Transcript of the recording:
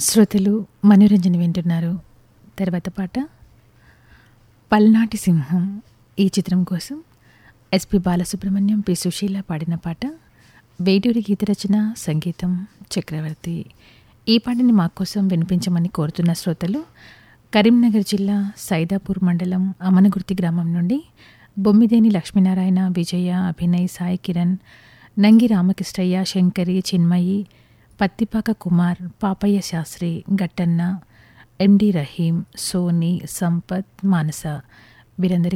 శ్రోతలు మనోరంజన వింటున్నారు తర్వాత పాట పల్నాటి సింహం ఈ చిత్రం కోసం ఎస్పి బాలసుబ్రహ్మణ్యం పి సుశీల పాడిన పాట వేటూరి గీత రచన సంగీతం చక్రవర్తి ఈ పాటని మా కోసం వినిపించమని కోరుతున్న శ్రోతలు కరీంనగర్ జిల్లా సైదాపూర్ మండలం అమనగుర్తి గ్రామం నుండి బొమ్మిదేని లక్ష్మీనారాయణ విజయ అభినయ్ సాయి కిరణ్ నంగి రామకృష్ణయ్య శంకరి చిన్మయి పత్తిపాక కుమార్ పాపయ్య శాస్త్రి గట్టన్న ఎండి రహీం సోని సంపత్ మానస వీరందరి